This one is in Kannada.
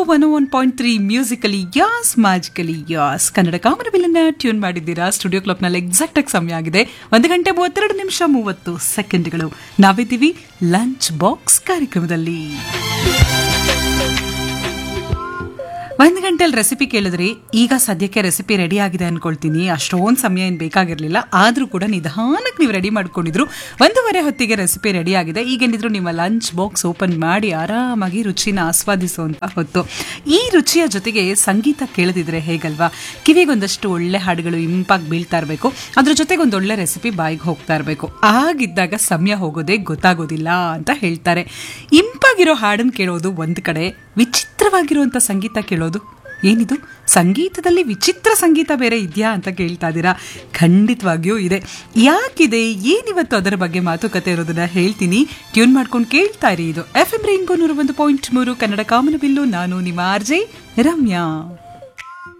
one one point three musically yours magically yours Kannada ಕಾಮನಬಿಲ್ಲನ್ನ ಟ್ಯೂನ್ ಮಾಡಿದ್ದೀರಾ ಸ್ಟುಡಿಯೋ ಕ್ಲಾಕ್ನಲ್ಲಿ ಎಕ್ಸಾಕ್ಟ್ ಆಗಿ ಸಮಯ ಆಗಿದೆ ಒಂದು ಗಂಟೆ ಮೂವತ್ತೆರಡು ನಿಮಿಷ ಮೂವತ್ತು ಸೆಕೆಂಡ್ಗಳು ನಾವಿದ್ದೀವಿ ಲಂಚ್ ಬಾಕ್ಸ್ ಕಾರ್ಯಕ್ರಮದಲ್ಲಿ ಒಂದು ಗಂಟೆಲಿ ರೆಸಿಪಿ ಕೇಳಿದ್ರಿ ಈಗ ಸದ್ಯಕ್ಕೆ ರೆಸಿಪಿ ರೆಡಿ ಆಗಿದೆ ಅನ್ಕೊಳ್ತೀನಿ ಅಷ್ಟೊಂದು ಸಮಯ ಏನು ಬೇಕಾಗಿರಲಿಲ್ಲ ಆದರೂ ಕೂಡ ನಿಧಾನಕ್ಕೆ ನೀವು ರೆಡಿ ಮಾಡ್ಕೊಂಡಿದ್ರು ಒಂದೂವರೆ ಹೊತ್ತಿಗೆ ರೆಸಿಪಿ ರೆಡಿ ಆಗಿದೆ ಈಗೇನಿದ್ರು ನಿಮ್ಮ ಲಂಚ್ ಬಾಕ್ಸ್ ಓಪನ್ ಮಾಡಿ ಆರಾಮಾಗಿ ರುಚಿನ ಆಸ್ವಾದಿಸುವಂತ ಹೊತ್ತು ಈ ರುಚಿಯ ಜೊತೆಗೆ ಸಂಗೀತ ಕೇಳದಿದ್ರೆ ಹೇಗಲ್ವಾ ಕಿವಿಗೊಂದಷ್ಟು ಒಳ್ಳೆ ಹಾಡುಗಳು ಇಂಪಾಗಿ ಬೀಳ್ತಾ ಇರಬೇಕು ಅದ್ರ ಜೊತೆಗೆ ಒಂದು ಒಳ್ಳೆ ರೆಸಿಪಿ ಬಾಯಿಗೆ ಹೋಗ್ತಾ ಇರಬೇಕು ಆಗಿದ್ದಾಗ ಸಮಯ ಹೋಗೋದೇ ಗೊತ್ತಾಗೋದಿಲ್ಲ ಅಂತ ಹೇಳ್ತಾರೆ ಇಂಪಾಗಿರೋ ಹಾಡನ್ನು ಕೇಳೋದು ಒಂದು ಕಡೆ ವಿಚಿತ್ರವಾಗಿರುವಂಥ ಸಂಗೀತ ಕೇಳೋದು ಏನಿದು ಸಂಗೀತದಲ್ಲಿ ವಿಚಿತ್ರ ಸಂಗೀತ ಬೇರೆ ಇದೆಯಾ ಅಂತ ಕೇಳ್ತಾ ಇದ್ದೀರಾ ಖಂಡಿತವಾಗಿಯೂ ಇದೆ ಯಾಕಿದೆ ಏನಿವತ್ತು ಅದರ ಬಗ್ಗೆ ಮಾತುಕತೆ ಇರೋದನ್ನ ಹೇಳ್ತೀನಿ ಟ್ಯೂನ್ ಮಾಡ್ಕೊಂಡು ಕೇಳ್ತಾ ಇರಿ ಇದು ಎಫ್ ಎಂ ರೈನ್ಬೋ ನೂರ ಒಂದು ಪಾಯಿಂಟ್ ಮೂರು ಕನ್ನಡ ಕಾಮನಬಿಲ್ಲು ನಾನು ನಿಮ್ಮ ಆರ್ಜೆ ರಮ್ಯಾ